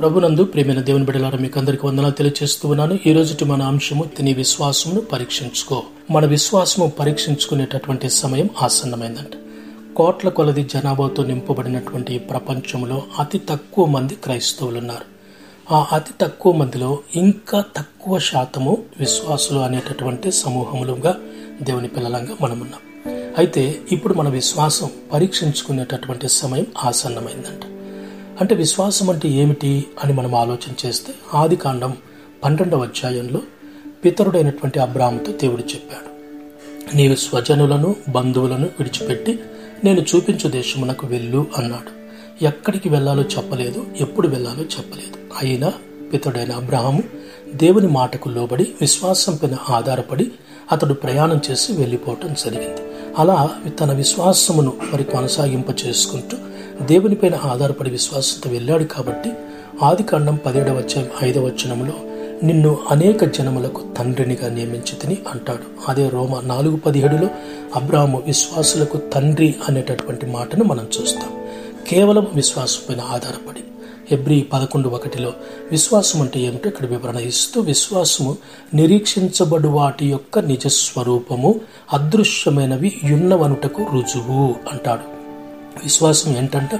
ప్రభునందు ప్రేమైన దేవుని బిడ్డలారా మీకు అందరికి వందనాలు తెలియజేస్తూ ఉన్నాను ఈ రోజుటి మన అంశము తిని విశ్వాసమును పరీక్షించుకో మన విశ్వాసము పరీక్షించుకునేటటువంటి సమయం ఆసన్నమైందంట కోట్ల కొలది జనాభాతో నింపబడినటువంటి ఈ ప్రపంచంలో అతి తక్కువ మంది క్రైస్తవులు ఉన్నారు ఆ అతి తక్కువ మందిలో ఇంకా తక్కువ శాతము విశ్వాసులు అనేటటువంటి సమూహములుగా దేవుని పిల్లలంగా మనమున్నాం అయితే ఇప్పుడు మన విశ్వాసం పరీక్షించుకునేటటువంటి సమయం ఆసన్నమైందంట అంటే విశ్వాసం అంటే ఏమిటి అని మనం ఆలోచన చేస్తే ఆది కాండం పన్నెండవ అధ్యాయంలో పితరుడైనటువంటి అబ్రాహ్మతో దేవుడు చెప్పాడు నీవు స్వజనులను బంధువులను విడిచిపెట్టి నేను చూపించు దేశమునకు వెళ్ళు అన్నాడు ఎక్కడికి వెళ్ళాలో చెప్పలేదు ఎప్పుడు వెళ్ళాలో చెప్పలేదు అయినా పితరుడైన అబ్రాహము దేవుని మాటకు లోబడి విశ్వాసం పైన ఆధారపడి అతడు ప్రయాణం చేసి వెళ్ళిపోవటం జరిగింది అలా తన విశ్వాసమును మరి కొనసాగింప చేసుకుంటూ దేవునిపైన ఆధారపడి విశ్వాసంతో వెళ్ళాడు కాబట్టి ఆది కాండం పదిహేడవ అధ్యాయం ఐదవ వచనంలో నిన్ను అనేక జనములకు తండ్రినిగా నియమించి తిని అంటాడు అదే రోమ నాలుగు పదిహేడులో అబ్రాహము విశ్వాసులకు తండ్రి అనేటటువంటి మాటను మనం చూస్తాం కేవలం విశ్వాసం పైన ఆధారపడి ఎబ్రి పదకొండు ఒకటిలో విశ్వాసం అంటే ఏమిటో ఇక్కడ వివరణ ఇస్తూ విశ్వాసము నిరీక్షించబడు వాటి యొక్క నిజ స్వరూపము అదృశ్యమైనవి యున్నవనుటకు రుజువు అంటాడు విశ్వాసం ఏంటంటే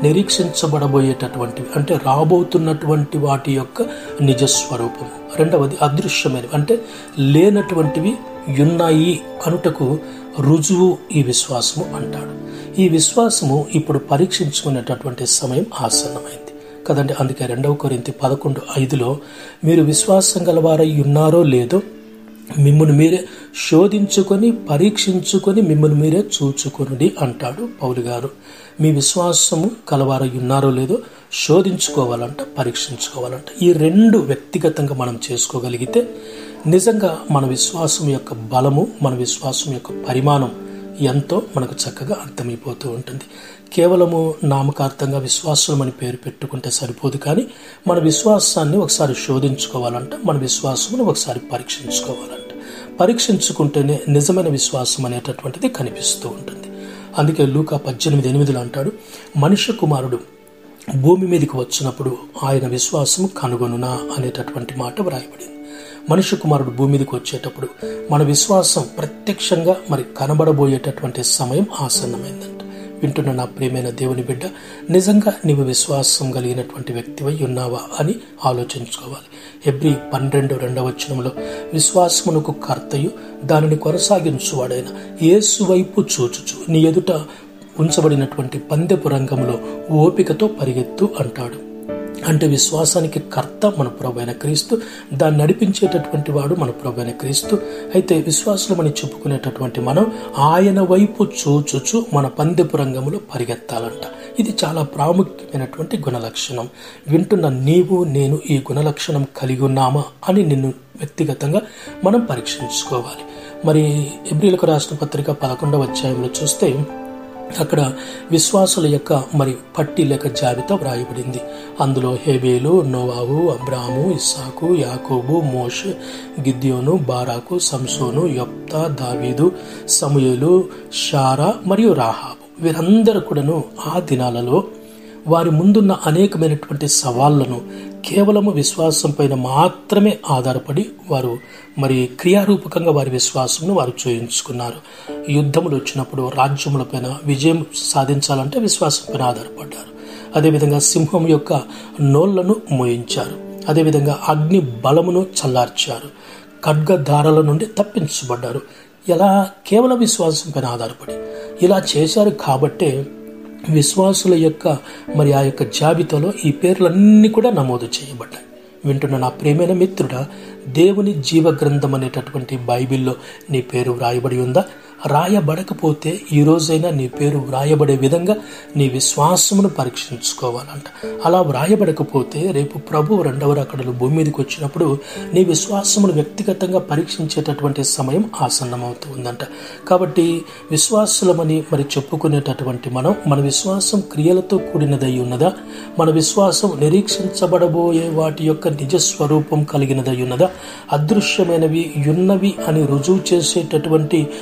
నిరీక్షించబడబోయేటటువంటివి అంటే రాబోతున్నటువంటి వాటి యొక్క నిజ స్వరూపము రెండవది అదృశ్యమైనవి అంటే లేనటువంటివి ఉన్నాయి అనుటకు రుజువు ఈ విశ్వాసము అంటాడు ఈ విశ్వాసము ఇప్పుడు పరీక్షించుకునేటటువంటి సమయం ఆసన్నమైంది కదండి అందుకే రెండవ కొరింతి పదకొండు ఐదులో మీరు విశ్వాసం గలవారై ఉన్నారో లేదో మిమ్మల్ని మీరే శోధించుకొని పరీక్షించుకొని మిమ్మల్ని మీరే చూచుకొనుడి అంటాడు పౌలు గారు మీ విశ్వాసము కలవారై ఉన్నారో లేదో శోధించుకోవాలంట పరీక్షించుకోవాలంట ఈ రెండు వ్యక్తిగతంగా మనం చేసుకోగలిగితే నిజంగా మన విశ్వాసం యొక్క బలము మన విశ్వాసం యొక్క పరిమాణం ఎంతో మనకు చక్కగా అర్థమైపోతూ ఉంటుంది కేవలము నామకార్థంగా విశ్వాసం అని పేరు పెట్టుకుంటే సరిపోదు కానీ మన విశ్వాసాన్ని ఒకసారి శోధించుకోవాలంట మన విశ్వాసమును ఒకసారి పరీక్షించుకోవాలంట పరీక్షించుకుంటేనే నిజమైన విశ్వాసం అనేటటువంటిది కనిపిస్తూ ఉంటుంది అందుకే లూకా పద్దెనిమిది ఎనిమిదిలో అంటాడు మనుష్య కుమారుడు భూమి మీదకి వచ్చినప్పుడు ఆయన విశ్వాసం కనుగొనునా అనేటటువంటి మాట వ్రాయబడింది మనుష్య కుమారుడు భూమి మీదకి వచ్చేటప్పుడు మన విశ్వాసం ప్రత్యక్షంగా మరి కనబడబోయేటటువంటి సమయం ఆసన్నమైందంట వింటున్న నా ప్రియమైన దేవుని బిడ్డ నిజంగా నీవు విశ్వాసం కలిగినటువంటి వ్యక్తివై ఉన్నావా అని ఆలోచించుకోవాలి ఎబ్రి పన్నెండు రెండవ వచనంలో విశ్వాసమునకు కర్తయు దానిని కొనసాగించువాడైన యేసు వైపు చూచుచు నీ ఎదుట ఉంచబడినటువంటి పందెపు రంగంలో ఓపికతో పరిగెత్తు అంటాడు అంటే విశ్వాసానికి కర్త మన ప్రభైన క్రీస్తు దాన్ని నడిపించేటటువంటి వాడు మన ప్రభైన క్రీస్తు అయితే విశ్వాసమని చెప్పుకునేటటువంటి మనం ఆయన వైపు చూచుచు మన పందెపు రంగంలో పరిగెత్తాలంట ఇది చాలా ప్రాముఖ్యమైనటువంటి గుణలక్షణం వింటున్న నీవు నేను ఈ గుణలక్షణం కలిగి ఉన్నామా అని నిన్ను వ్యక్తిగతంగా మనం పరీక్షించుకోవాలి మరి ఎబ్రిలకు రాష్ట్ర పత్రిక పదకొండవ అధ్యాయంలో చూస్తే అక్కడ విశ్వాసుల యొక్క మరి పట్టి లేక జాబితా వ్రాయబడింది అందులో హేబేలు నోవాహు అబ్రాము ఇస్సాకు యాకోబు మోష్ గిద్యోను బారాకు సంసోను యొప్తా దావీదు సమయలు షారా మరియు రాహాబు వీరందరూ కూడాను ఆ దినాలలో వారి ముందున్న అనేకమైనటువంటి సవాళ్లను కేవలము విశ్వాసం పైన మాత్రమే ఆధారపడి వారు మరి క్రియారూపకంగా వారి విశ్వాసంను వారు చూయించుకున్నారు యుద్ధములు వచ్చినప్పుడు రాజ్యములపైన విజయం సాధించాలంటే విశ్వాసం పైన ఆధారపడ్డారు అదేవిధంగా సింహం యొక్క నోళ్లను మోయించారు అదేవిధంగా అగ్ని బలమును చల్లార్చారు ఖడ్గధారల నుండి తప్పించబడ్డారు ఎలా కేవలం విశ్వాసం పైన ఆధారపడి ఇలా చేశారు కాబట్టే విశ్వాసుల యొక్క మరి ఆ యొక్క జాబితాలో ఈ పేర్లన్నీ కూడా నమోదు చేయబడ్డాయి వింటున్న నా ప్రేమైన మిత్రుడా దేవుని జీవ గ్రంథం అనేటటువంటి బైబిల్లో నీ పేరు వ్రాయబడి ఉందా రాయబడకపోతే ఈ రోజైనా నీ పేరు వ్రాయబడే విధంగా నీ విశ్వాసమును పరీక్షించుకోవాలంట అలా వ్రాయబడకపోతే రేపు ప్రభు రెండవ రకడలు భూమి మీదకి వచ్చినప్పుడు నీ విశ్వాసమును వ్యక్తిగతంగా పరీక్షించేటటువంటి సమయం ఆసన్నమవుతూ ఉందంట కాబట్టి విశ్వాసులమని మరి చెప్పుకునేటటువంటి మనం మన విశ్వాసం క్రియలతో కూడినదై ఉన్నదా మన విశ్వాసం నిరీక్షించబడబోయే వాటి యొక్క నిజ స్వరూపం కలిగినదై ఉన్నదా అదృశ్యమైనవి యున్నవి అని రుజువు చేసేటటువంటి విశ్వాస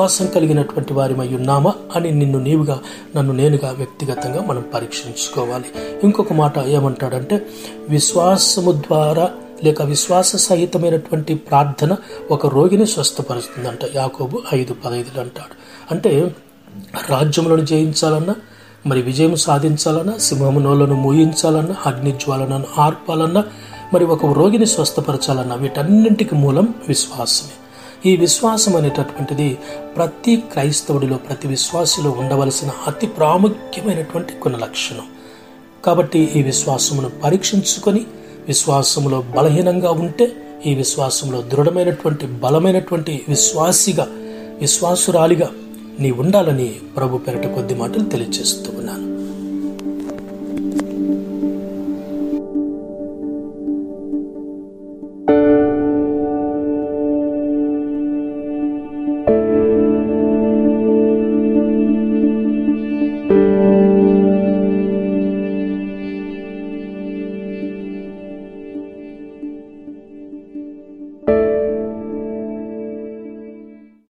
విశ్వాసం కలిగినటువంటి వారిమై ఉన్నామా అని నిన్ను నీవుగా నన్ను నేనుగా వ్యక్తిగతంగా మనం పరీక్షించుకోవాలి ఇంకొక మాట ఏమంటాడంటే విశ్వాసము ద్వారా లేక విశ్వాస సహితమైనటువంటి ప్రార్థన ఒక రోగిని స్వస్థపరుస్తుందంట యాకోబు ఐదు పదైదులు అంటాడు అంటే రాజ్యములను జయించాలన్నా మరి విజయం సాధించాలన్నా సింహము నోలను మూయించాలన్నా అగ్నిజ్వాలను ఆర్పాలన్నా మరి ఒక రోగిని స్వస్థపరచాలన్నా వీటన్నింటికి మూలం విశ్వాసమే ఈ విశ్వాసం అనేటటువంటిది ప్రతి క్రైస్తవుడిలో ప్రతి విశ్వాసిలో ఉండవలసిన అతి ప్రాముఖ్యమైనటువంటి కొన్ని లక్షణం కాబట్టి ఈ విశ్వాసమును పరీక్షించుకొని విశ్వాసములో బలహీనంగా ఉంటే ఈ విశ్వాసంలో దృఢమైనటువంటి బలమైనటువంటి విశ్వాసిగా విశ్వాసురాలిగా నీ ఉండాలని ప్రభు పెరట కొద్ది మాటలు తెలియజేస్తూ ఉన్నాను